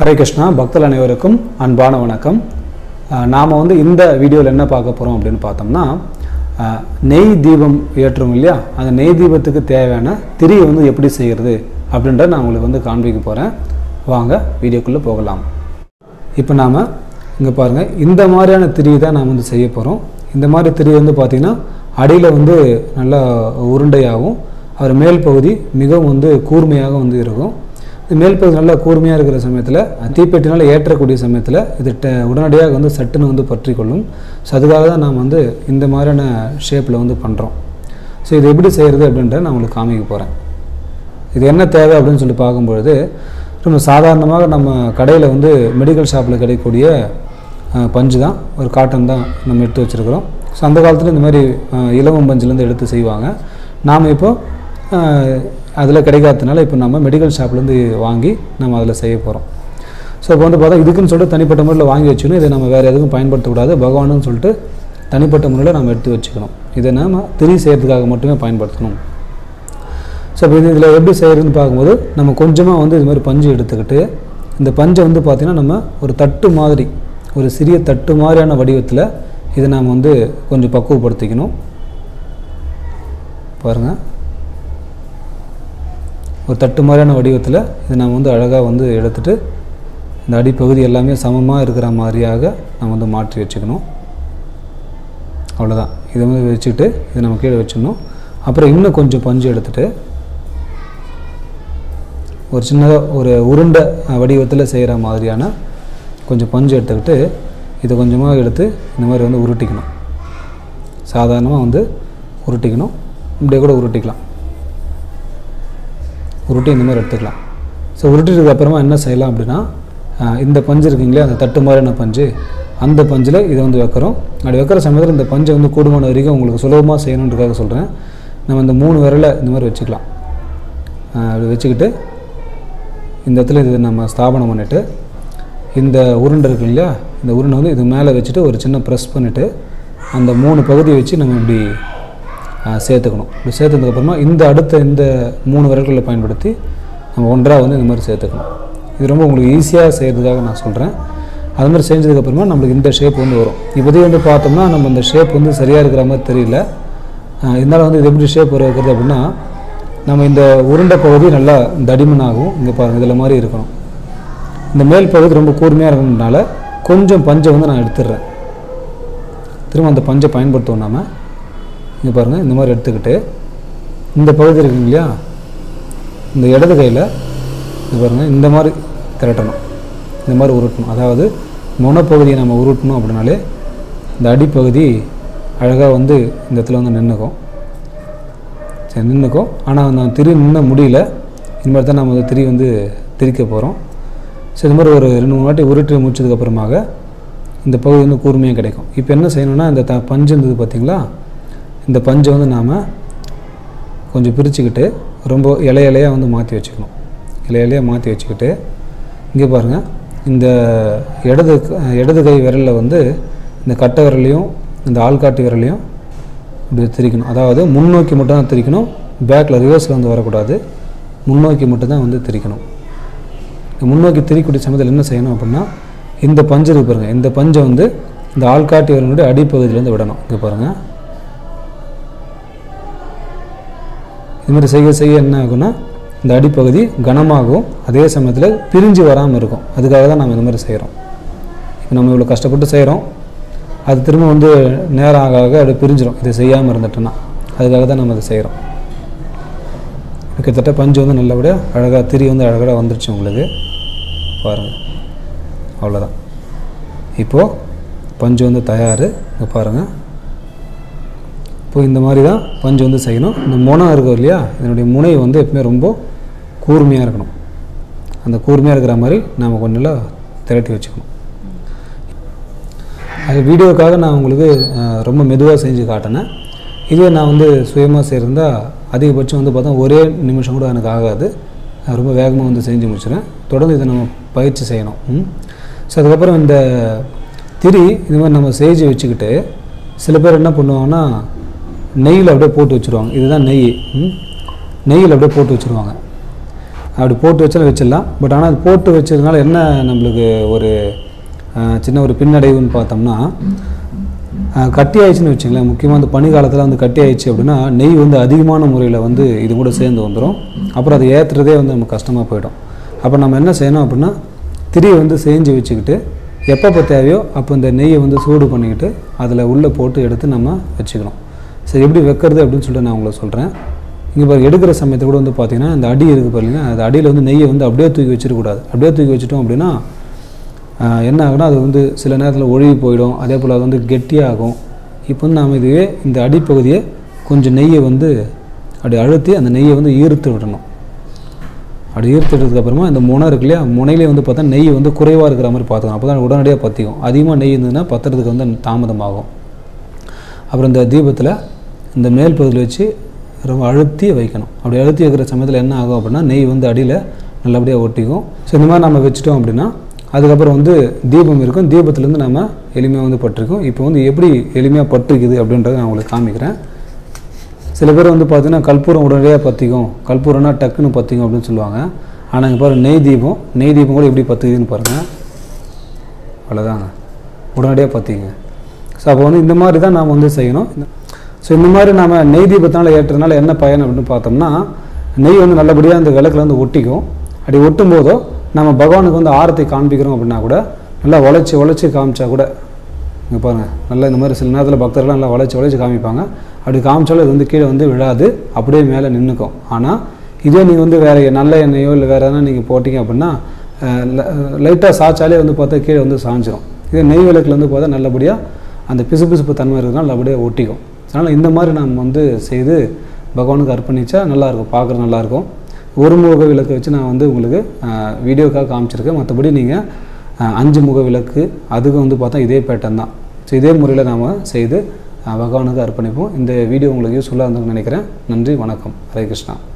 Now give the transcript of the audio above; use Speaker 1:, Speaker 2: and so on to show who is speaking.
Speaker 1: ஹரே கிருஷ்ணா பக்தர்கள் அனைவருக்கும் அன்பான வணக்கம் நாம் வந்து இந்த வீடியோவில் என்ன பார்க்க போகிறோம் அப்படின்னு பார்த்தோம்னா அஹ், நெய் தீபம் ஏற்றுறோம் இல்லையா அந்த நெய் தீபத்துக்கு தேவையான திரியை வந்து எப்படி செய்கிறது அப்படின்றத நான் உங்களுக்கு வந்து காண்பிக்க போகிறேன் வாங்க வீடியோக்குள்ளே போகலாம் இப்போ நாம் இங்கே பாருங்கள் இந்த மாதிரியான திரி தான் நாம் வந்து செய்ய போகிறோம் இந்த மாதிரி திரி வந்து பார்த்திங்கன்னா அடியில் வந்து நல்லா உருண்டையாகவும் அவர் மேல் பகுதி மிகவும் வந்து கூர்மையாக வந்து இருக்கும் இந்த மேல் பகுதி நல்லா கூர்மையாக இருக்கிற சமயத்தில் தீப்பெட்டினால் ஏற்றக்கூடிய சமயத்தில் இது ட- உடனடியாக வந்து சட்டுன்னு வந்து பற்றி கொள்ளும் ஸோ அதுக்காக தான் நாம் வந்து இந்த மாதிரியான ஷேப்பில் வந்து பண்ணுறோம் ஸோ இது எப்படி செய்கிறது அப்படின்றத நான் உங்களுக்கு காமிக்க போகிறேன் இது என்ன தேவை அப்படின்னு சொல்லி பார்க்கும்பொழுது நம்ம சாதாரணமாக நம்ம கடையில் வந்து மெடிக்கல் ஷாப்பில் கிடைக்கக்கூடிய அஹ், பஞ்சு தான் ஒரு காட்டன் தான் நம்ம எடுத்து வச்சுருக்கிறோம் ஸோ அந்த காலத்தில் இந்த மாதிரி அஹ், இலவம் பஞ்சுலேருந்து எடுத்து செய்வாங்க நாம் இப்போ அதில் கிடைக்காததுனால இப்போ நம்ம மெடிக்கல் ஷாப்லேருந்து வாங்கி நம்ம அதில் செய்ய போகிறோம் ஸோ இப்போ வந்து பார்த்தா இதுக்குன்னு சொல்லிட்டு தனிப்பட்ட முறையில் வாங்கி வச்சுக்கணும் இதை நம்ம வேறு எதுவும் பயன்படுத்தக்கூடாது பகவானுன்னு சொல்லிட்டு தனிப்பட்ட முறையில் நம்ம எடுத்து வச்சுக்கணும் இதை நம்ம திரி செய்கிறதுக்காக மட்டுமே பயன்படுத்தணும் ஸோ இப்போ இது இதில் எப்படி செய்கிறதுன்னு பார்க்கும்போது நம்ம கொஞ்சமாக வந்து இது மாதிரி பஞ்சு எடுத்துக்கிட்டு இந்த பஞ்சை வந்து பார்த்திங்கன்னா நம்ம ஒரு தட்டு மாதிரி ஒரு சிறிய தட்டு மாதிரியான வடிவத்தில் இதை நாம் வந்து கொஞ்சம் பக்குவப்படுத்திக்கணும் பாருங்கள் ஒரு தட்டு மாதிரியான வடிவத்தில் இதை நம்ம வந்து அழகாக வந்து எடுத்துட்டு இந்த அடிப்பகுதி எல்லாமே சமமாக இருக்கிற மாதிரியாக நம்ம வந்து மாற்றி வச்சுக்கணும் அவ்வளோதான் இதை வந்து வச்சுக்கிட்டு இதை நம்ம கீழே வச்சிடணும் அப்புறம் இன்னும் கொஞ்சம் பஞ்சு எடுத்துட்டு ஒரு சின்னதாக ஒரு உருண்டை வடிவத்தில் செய்கிற மாதிரியான கொஞ்சம் பஞ்சு எடுத்துக்கிட்டு இதை கொஞ்சமாக எடுத்து இந்த மாதிரி வந்து உருட்டிக்கணும் சாதாரணமாக வந்து உருட்டிக்கணும் இப்படியே கூட உருட்டிக்கலாம் உருட்டி இந்த மாதிரி எடுத்துக்கலாம் ஸோ உருட்டிட்டதுக்கு அப்புறமா என்ன செய்யலாம் அப்படின்னா ஆஹ், இந்த பஞ்சு இருக்குங்களே அந்த தட்டு மாதிரியான பஞ்சு அந்த பஞ்சில் இதை வந்து வைக்கிறோம் அப்படி வைக்கிற சமயத்தில் இந்த பஞ்சை வந்து கூடுமான வரைக்கும் உங்களுக்கு சுலபமாக செய்யணுன்றதுக்காக சொல்கிறேன் நம்ம இந்த மூணு விரலை இந்த மாதிரி வச்சுக்கலாம் ஆஹ், அப்படி வச்சுக்கிட்டு இந்த இடத்துல இது நம்ம ஸ்தாபனம் பண்ணிவிட்டு இந்த உருண்டை இருக்கு இல்லையா இந்த உருண்டை வந்து இது மேலே வச்சுட்டு ஒரு சின்ன ப்ரெஸ் பண்ணிவிட்டு அந்த மூணு பகுதியை வச்சு நம்ம இப்படி ஆ, சேர்த்துக்கணும் இப்படி சேர்த்ததுக்கப்புறமா இந்த அடுத்த இந்த மூணு விரல்களை பயன்படுத்தி நம்ம ஒன்றாக வந்து இந்த மாதிரி சேர்த்துக்கணும் இது ரொம்ப உங்களுக்கு ஈஸியாக செய்கிறதுக்காக நான் சொல்கிறேன் அது மாதிரி செஞ்சதுக்கப்புறமா நம்மளுக்கு இந்த ஷேப் வந்து வரும் இப்போதைக்கு வந்து பார்த்தோம்னா நம்ம இந்த ஷேப் வந்து சரியாக இருக்கிற மாதிரி தெரியல ஆ, இருந்தாலும் வந்து இது எப்படி ஷேப் வர வைக்கிறது அப்படின்னா நம்ம இந்த உருண்டை பகுதி நல்லா தடிமனாகும் இங்கே பாருங்கள் இதில் மாதிரி இருக்கணும் இந்த மேல் பகுதி ரொம்ப கூர்மையாக இருக்கணும்னால கொஞ்சம் பஞ்சை வந்து நான் எடுத்துடுறேன் திரும்ப அந்த பஞ்சை பயன்படுத்துவோம் நாம இங்கே பாருங்கள் இந்த மாதிரி எடுத்துக்கிட்டு இந்த பகுதி இருக்குங்க இல்லையா இந்த இடது கையில் இது பாருங்கள் இந்த மாதிரி திரட்டணும் இந்த மாதிரி உருட்டணும் அதாவது முனப்பகுதியை நம்ம உருட்டணும் அப்படின்னாலே இந்த அடிப்பகுதி அழகாக வந்து இந்த இடத்துல வந்து நின்றுக்கும் சரி நின்றுக்கும் ஆனால் அந்த திரி நின்ன முடியல இனிமேல் தான் நம்ம அந்த திரி வந்து திரிக்க போகிறோம் சரி இந்த மாதிரி ஒரு ரெண்டு மூணு வாட்டி உருட்டி முடிச்சதுக்கப்புறமாக இந்த பகுதி வந்து கூர்மையாக கிடைக்கும் இப்போ என்ன செய்யணும்னா இந்த த பஞ்சு இருந்தது பார்த்தீங்களா இந்த பஞ்சை வந்து நாம் கொஞ்சம் பிரிச்சுக்கிட்டு ரொம்ப இலை இலையாக வந்து மாற்றி வச்சுக்கணும் இலை இலையாக மாற்றி வச்சுக்கிட்டு இங்கே பாருங்கள் இந்த இடது க- இடது கை விரலில் வந்து இந்த கட்டை விரலையும் இந்த ஆள்காட்டி விரலையும் இப்படி திரிக்கணும் அதாவது முன்னோக்கி மட்டும் தான் திரிக்கணும் பேக்கில் ரிவர்ஸில் வந்து வரக்கூடாது முன்னோக்கி மட்டும் தான் வந்து திரிக்கணும் இந்த முன்னோக்கி திரிக்கூடிய சமயத்தில் என்ன செய்யணும் அப்படின்னா இந்த பஞ்சு இருக்கு பாருங்க இந்த பஞ்சை வந்து இந்த ஆள்காட்டி விரலுடைய அடிப்பகுதியிலேருந்து விடணும் இங்கே பாருங்கள் இது மாதிரி செய்ய செய்ய என்ன ஆகும்னா இந்த அடிப்பகுதி கனமாகும் அதே சமயத்தில் பிரிஞ்சு வராமல் இருக்கும் அதுக்காக தான் நம்ம இந்த மாதிரி செய்கிறோம் இப்போ நம்ம இவ்வளோ கஷ்டப்பட்டு செய்கிறோம் அது திரும்ப வந்து நேரம் ஆக ஆக அப்படியே பிரிஞ்சிடும் இதை செய்யாமல் இருந்துட்டோன்னா அதுக்காக தான் நம்ம இதை செய்கிறோம் கிட்டத்தட்ட பஞ்சு வந்து நல்லபடியாக அழகாக திரி வந்து அழகாக வந்துருச்சு உங்களுக்கு பாருங்கள் அவ்வளோதான் இப்போது பஞ்சு வந்து தயார் இங்கே பாருங்கள் இப்போ இந்த மாதிரி தான் பஞ்சு வந்து செய்யணும் இந்த முனை இருக்கும் இல்லையா இதனுடைய முனை வந்து எப்பவுமே ரொம்ப கூர்மையாக இருக்கணும் அந்த கூர்மையாக இருக்கிற மாதிரி நாம் கொஞ்சம் நல்லா திரட்டி வச்சுக்கணும் அது வீடியோக்காக நான் உங்களுக்கு அஹ், ரொம்ப மெதுவாக செஞ்சு காட்டினேன் இதுவே நான் வந்து சுயமாக செய்கிறதா அதிகபட்சம் வந்து பார்த்தா ஒரே நிமிஷம் கூட எனக்கு ஆகாது நான் ரொம்ப வேகமாக வந்து செஞ்சு முடிச்சிடுறேன் தொடர்ந்து இதை நம்ம பயிற்சி செய்யணும் ம். ஸோ அதுக்கப்புறம் இந்த திரி இது மாதிரி நம்ம செஞ்சு வச்சுக்கிட்டு சில பேர் என்ன பண்ணுவாங்கன்னா நெய்யில் அப்படியே போட்டு வச்சுருவாங்க இதுதான் நெய் ம். நெய்யில் அப்படியே போட்டு வச்சுருவாங்க அப்படி போட்டு வச்சாலும் வச்சிடலாம் பட் ஆனால் அது போட்டு வச்சதுனால என்ன நம்மளுக்கு ஒரு அஹ், சின்ன ஒரு பின்னடைவுன்னு பார்த்தோம்னா அஹ், கட்டி ஆயிடுச்சுன்னு வச்சுங்களேன் முக்கியமாக அந்த பனிக்காலத்தில் வந்து கட்டி ஆயிடுச்சு அப்படின்னா நெய் வந்து அதிகமான முறையில் வந்து இது கூட சேர்ந்து வந்துடும் அப்புறம் அதை ஏற்றுறதே வந்து நமக்கு கஷ்டமாக போயிடும் அப்போ நம்ம என்ன செய்யணும் அப்படின்னா திரியை வந்து செஞ்சு வச்சுக்கிட்டு எப்பப்போ தேவையோ அப்போ இந்த நெய்யை வந்து சூடு பண்ணிக்கிட்டு அதில் உள்ளே போட்டு எடுத்து நம்ம வச்சுக்கணும் சரி எப்படி வைக்கிறது அப்படின்னு சொல்லிட்டு நான் உங்களுக்கு சொல்கிறேன் இங்கே பாரு எடுக்கிற சமயத்தை கூட வந்து பார்த்தீங்கன்னா இந்த அடி இருக்குது பாருங்க அந்த அடியில் வந்து நெய்யை வந்து அப்படியே தூக்கி வச்சிடக்கூடாது அப்படியே தூக்கி வச்சிட்டோம் அப்படின்னா ஆஹ், என்ன ஆகுனா அது வந்து சில நேரத்தில் ஒழுகி போயிடும் அதே போல் அது வந்து கெட்டியாகும் இப்போ வந்து நாம் இதுவே இந்த அடிப்பகுதியை கொஞ்சம் நெய்யை வந்து அப்படி அழுத்தி அந்த நெய்யை வந்து ஈர்த்து விடணும் அப்படி ஈர்த்துட்டதுக்கு அப்புறமா இந்த முனை இருக்கு இல்லையா முனையிலே வந்து பார்த்தா நெய் வந்து குறைவாக இருக்கிற மாதிரி பார்த்துக்கணும் அப்போ தான் உடனடியாக பற்றிக்கும் அதிகமாக நெய் இருந்ததுன்னா பத்துறதுக்கு வந்து தாமதமாகும் அப்புறம் இந்த தீபத்தில் இந்த மேல் பகுதியில் வச்சு ரொம்ப அழுத்தி வைக்கணும் அப்படி அழுத்தி வைக்கிற சமயத்தில் என்ன ஆகும் அப்படின்னா நெய் வந்து அடியில் நல்லபடியாக ஒட்டிக்கும் ஸோ இந்த மாதிரி நம்ம வச்சுட்டோம் அப்படின்னா அதுக்கப்புறம் வந்து தீபம் இருக்கும் தீபத்துலேருந்து நம்ம எளிமையாக வந்து பட்டிருக்கோம் இப்போ வந்து எப்படி எளிமையாக பட்டிருக்குது அப்படின்றத நான் உங்களுக்கு காமிக்கிறேன் சில பேர் வந்து பார்த்தீங்கன்னா கற்பூரம் உடனடியாக பற்றிக்கும் கற்பூரம்னா டக்குன்னு பற்றிக்கும் அப்படின்னு சொல்லுவாங்க ஆனால் இங்கே பாருங்க நெய் தீபம் நெய் தீபம் கூட எப்படி பற்றுக்குதுன்னு பாருங்கள் அவ்வளோதாங்க உடனடியாக பற்றிங்க ஸோ அப்போ வந்து இந்த மாதிரி தான் நாம் வந்து செய்யணும் ஸோ இந்த மாதிரி நாம் நெய் தீபத்தினால ஏற்றுறதுனால என்ன பயன் அப்படின்னு பார்த்தோம்னா நெய் வந்து நல்லபடியாக அந்த விளக்குல வந்து ஒட்டிக்கும் அப்படி ஒட்டும் போதோ நம்ம பகவானுக்கு வந்து ஆரத்தை காண்பிக்கிறோம் அப்படின்னா கூட நல்லா உழைச்சி உழைச்சி காமிச்சா கூட இங்கே பாருங்கள் நல்லா இந்த மாதிரி சில நேரத்தில் பக்தர்கள்லாம் நல்லா வளைச்சி வளைச்சி காமிப்பாங்க அப்படி காமிச்சாலும் இது வந்து கீழே வந்து விழாது அப்படியே மேலே நின்றுக்கும் ஆனால் இதே நீங்கள் வந்து வேறு நல்ல எண்ணெயோ இல்லை வேறு எதனா நீங்கள் போட்டிங்க அப்படின்னா லைட்டாக சாய்ச்சாலே வந்து பார்த்தா கீழே வந்து சாஞ்சிரும் இதே நெய் விளக்குல வந்து பார்த்தா நல்லபடியாக அந்த பிசுபிசுப்பு தன்மை இருக்கிறதுனால நல்லபடியாக ஒட்டிக்கும் அதனால் இந்த மாதிரி நம்ம வந்து செய்து பகவானுக்கு அர்ப்பணிச்சா நல்லாயிருக்கும் பார்க்குறது நல்லாயிருக்கும் ஒரு முக விளக்கு வச்சு நான் வந்து உங்களுக்கு அஹ், வீடியோக்காக காமிச்சிருக்கேன் மற்றபடி நீங்கள் அஞ்சு முக விளக்கு அதுக்கு வந்து பார்த்தா இதே பேட்டர்ன் தான் ஸோ இதே முறையில் நாம் செய்து அஹ், பகவானுக்கு அர்ப்பணிப்போம் இந்த வீடியோ உங்களுக்கு யூஸ்ஃபுல்லாக இருந்திருக்கும்னு நினைக்கிறேன் நன்றி வணக்கம் ஹரே கிருஷ்ணா